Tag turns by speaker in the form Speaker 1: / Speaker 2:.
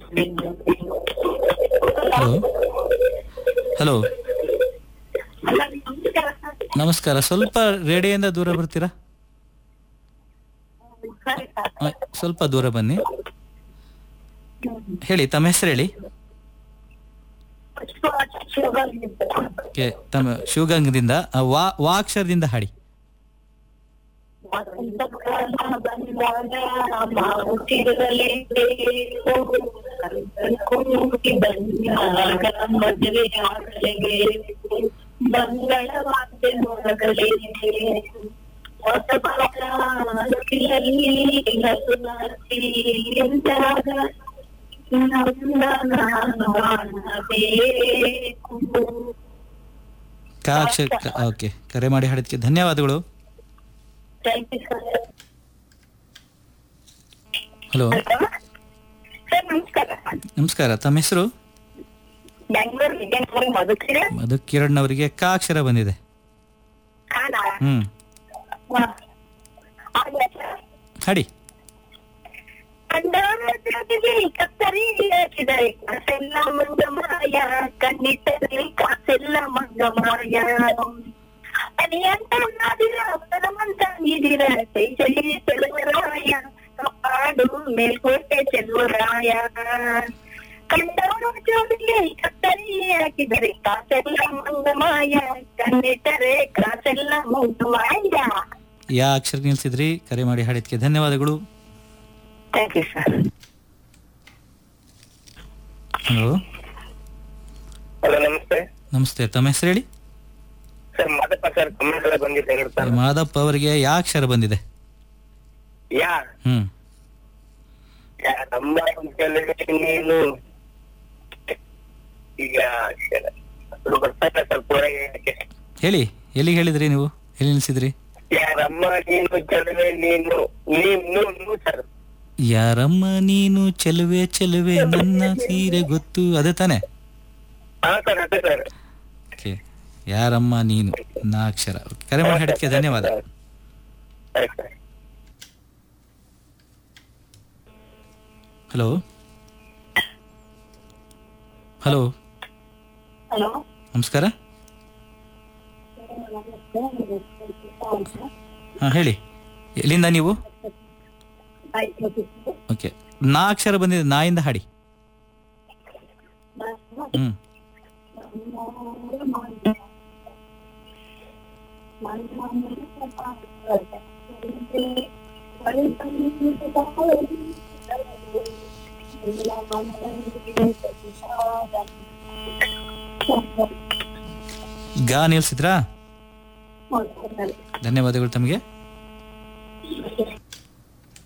Speaker 1: Hello hello ನಮಸ್ಕಾರ ಸ್ವಲ್ಪ ರೇಡಿಯೋಯಿಂದ ದೂರ ಬರ್ತೀರಾ ಆ, ಸ್ವಲ್ಪ ದೂರ ಬನ್ನಿ ಹೇಳಿ ತಮ್ಮ ಹೆಸರು ಹೇಳಿ ಓಕೆ ತಮ್ಮ ಶಿವಗಂಗದಿಂದ ಆ, ವಾ ವಾ ಅಕ್ಷರದಿಂದ ಹಾಡಿ
Speaker 2: ಮಂಗಳವಾದ್ಯ ಮೊಳಗಲಿದೆ ಹೊಸ ಬಾಳಲ್ಲಿ ಹಸುನಾಸಿ ಎಂದಾಗ ನನ್ನ ಬೇಕು
Speaker 1: ಕಾ ಅಕ್ಷರ ಕ- ಓಕೆ ಕರೆ ಮಾಡಿ ಹಾಡಿದ್ದಕ್ಕೆ ಧನ್ಯವಾದಗಳು
Speaker 2: thank you sir
Speaker 1: hello
Speaker 2: sir ನಮಸ್ಕಾರ
Speaker 1: ನಮಸ್ಕಾರ ತಮ್ಮ ಹೆಸರು
Speaker 2: ಬೆಂಗಳೂರು ವಿಜಯನಗರ ಮಧುಕಿರ
Speaker 1: ಮಧು ಕಿರಣ್ ಅವರಿಗೆ ಕಾ ಅಕ್ಷರ ಬಂದಿದೆ
Speaker 2: ಖಾನ
Speaker 1: ಹ್ಮ್ ಹಾಡಿ
Speaker 2: ಕಂಡಾರದಲ್ಲಿ ಕತ್ತರಿ ಹಾಕಿದರೆ ಕಾಸೆಲ್ಲ ಮಂಗಮಾಯ ಕಣ್ಣಿಟ್ಟರೆ ಕಾಸೆಲ್ಲ ಮಂಗಮಾಯ ಅನಿ ಅಂತ ನಾದಿರ ಪರಮಂತ ನೀದಿರ ಕೈಚಲಿ ಚೆಲುವರಾಯ ಕಾಡು ಮೇಲ್ಕೋಟೆ ಚೆಲುವರಾಯ ಕಂಡವರ ಜೋಡಿಗೆ ಕತ್ತರಿ ಹಾಕಿದರೆ ಕಾಸೆಲ್ಲ ಮಂಗಮಾಯ ಕಣ್ಣಿಟ್ಟರೆ ಕಾಸೆಲ್ಲ ಮಂಗಮಾಯ
Speaker 1: ಯಾ ಅಕ್ಷರ ನಿಲ್ಸಿದ್ರಿ ಕರೆ ಮಾಡಿ ಹಾಡಿದ್ದಕ್ಕೆ ಧನ್ಯವಾದಗಳು
Speaker 2: thank you sir
Speaker 1: hello
Speaker 3: hello ನಮಸ್ತೆ
Speaker 1: ನಮಸ್ತೆ ತಮ್ಮ ಹೆಸರು ಹೇಳಿ
Speaker 3: ಸರ್ ಮಾದಪ್ಪ ಸರ್ ಕನ್ನಡ ಬಂದಿದ್ದೆ ಹೇಳ್ತಾರೆ
Speaker 1: ಮಾದಪ್ಪ ಅವರಿಗೆ ಯಾ ಅಕ್ಷರ ಬಂದಿದೆ
Speaker 3: ಯಾ
Speaker 1: ಹ್ಮ್
Speaker 3: ಯಾ ನಮ್ಮ ಕೆಲವೇ ನೀನು ಈಗ ಅದು ಬರ್ತಾ ಇಲ್ಲ ಸ್ವಲ್ಪ ಹೊರಗೆ ಹೇಳಕ್ಕೆ.
Speaker 1: ಹೇಳಿ ಎಲ್ಲಿಗೆ ಹೇಳಿದ್ರಿ ನೀವು ಎಲ್ಲಿ ನಿಲ್ಸಿದ್ರಿ
Speaker 3: ಯಾರಮ್ಮ ನೀನು ಕೆಲವೇ ನೀನು ನೀನು ನೀವು ಸರ್
Speaker 1: ಯಾರಮ್ಮ ನೀನು ಚೆಲುವೆ ಚೆಲುವೆ ನನ್ನ ಸೀರೆ ಗೊತ್ತು ಅದೇ ತಾನೆ
Speaker 3: ಹಾ ಸರ್ ಅದೇ ಸರ್
Speaker 1: ಓಕೆ ಯಾರಮ್ಮ ನೀನು ನಾ ಅಕ್ಷರ Okay, ಕರೆ ಮಾಡಿ ಹಾಡಿದ್ದಕ್ಕೆ ಧನ್ಯವಾದ
Speaker 3: ಸರಿ ಸರ್
Speaker 1: ಹಲೋ ಹಲೋ
Speaker 2: ಹಲೋ
Speaker 1: ನಮಸ್ಕಾರ ಹಾ ಹೇಳಿ ಎಲ್ಲಿಂದ ನೀವು ಓಕೆ ನಾ ಅಕ್ಷರ ಬಂದಿದೆ ನಾಯಿಂದ ಹಾಡಿ ಹ್ಮ್ ಗಾ ನಿಲ್ಸಿದ್ರಾ ಧನ್ಯವಾದಗಳು ತಮಗೆ